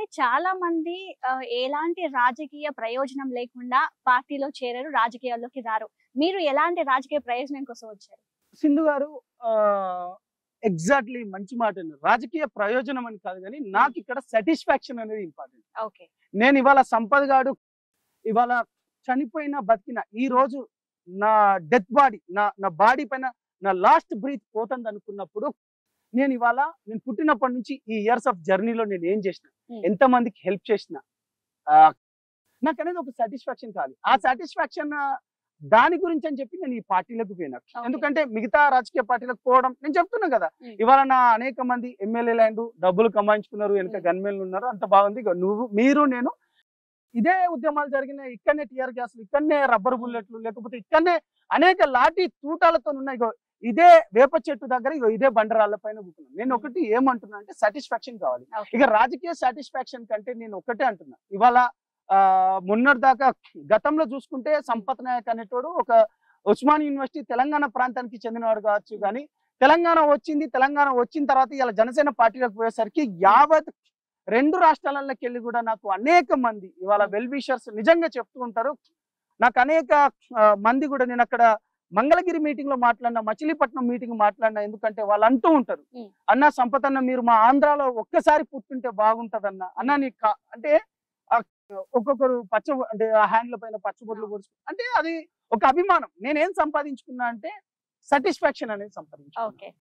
అంటే చాలా మంది ఆ, ఎలాంటి రాజకీయ ప్రయోజనం లేకుండా పార్టీలో చేరారు రాజకీయాల్లోకి రారు మీరు ఎలాంటి రాజకీయ ప్రయోజనం కోసం వచ్చారు సింధు గారు ఎగ్జాక్ట్లీ మంచి మాట అన్నారు. రాజకీయ ప్రయోజనం అని కాదు కానీ నాకు ఇక్కడ సాటిస్ఫాక్షన్ అనేది ఇంపార్టెంట్ ఓకే నేను ఇవాళ సంపద్ గాడు ఇవాళ చనిపోయిన బతికిన ఈ రోజు నా డెత్ బాడీ నా నా బాడీ పైన నా లాస్ట్ బ్రీత్ పోతుంది అనుకున్నప్పుడు నేను ఇవాళ నేను పుట్టినప్పటి నుంచి ఈ ఇయర్స్ ఆఫ్ జర్నీలో నేను ఏం చేసిన Hmm. ఎంత మందికి హెల్ప్ చేసిన ఆ, నాకు అనేది ఒక సాటిస్ఫాక్షన్ కాదు ఆ సాటిస్ఫాక్షన్ దాని గురించి అని చెప్పి నేను ఈ పార్టీలకు పోయినా Okay. ఎందుకంటే మిగతా రాజకీయ పార్టీలకు పోవడం నేను చెప్తున్నా కదా Hmm. ఇవాళ నా అనేక మంది ఎమ్మెల్యే ల్యాండ్ డబ్బులు కమాయించుకున్నారు వెనక Hmm. గన్మెన్లు ఉన్నారు అంత బాగుంది ఇగో నువ్వు మీరు నేను ఇదే ఉద్యమాలు జరిగిన ఇక్కడనే టిఆర్ గ్యాస్లు ఇక్కడనే రబ్బర్ బుల్లెట్లు లేకపోతే ఇక్కడనే అనేక లాఠీ తూటాలతో ఉన్నాయి ఇగో ఇదే వేప చెట్టు దగ్గర ఇగో ఇదే బండరాళ్ళ పైన కూర్చున్నాను నేను ఒకటి ఏమంటున్నా అంటే సాటిస్ఫాక్షన్ కావాలి Okay. ఇక రాజకీయ సాటిస్ఫాక్షన్ కంటే నేను ఒకటే అంటున్నా ఇవాళ ఆ, మొన్నటి దాకా గతంలో చూసుకుంటే సంపత్ నాయక్ అనేటోడు ఒక ఉస్మాన్ యూనివర్సిటీ తెలంగాణ ప్రాంతానికి చెందినవాడు కావచ్చు కానీ తెలంగాణ వచ్చింది తెలంగాణ వచ్చిన తర్వాత ఇలా జనసేన పార్టీలోకి పోయేసరికి యావత్ రెండు రాష్ట్రాలలోకి వెళ్ళి కూడా నాకు అనేక మంది ఇవాళ వెల్ విషర్స్ నిజంగా చెప్తూ ఉంటారు నాకు అనేక ఆ, మంది కూడా నేను అక్కడ మంగళగిరి మీటింగ్ లో మాట్లాడినా మచిలీపట్నం మీటింగ్ మాట్లాడినా ఎందుకంటే వాళ్ళు అంటూ ఉంటారు ఉం. అన్న సంపత్ అన్న మీరు మా ఆంధ్రాలో ఒక్కసారి పుట్టుంటే బాగుంటదన్న అన్న నీకు కా- అంటే ఆ ఒక్కొక్కరు పచ్చ అంటే ఆ హ్యాండ్ల పైన పచ్చబొట్లు పొడుచు అంటే అది ఒక అభిమానం నేనేం సంపాదించుకున్నా అంటే సాటిస్ఫాక్షన్ అనేది సంపాదించుకున్నా ఓకే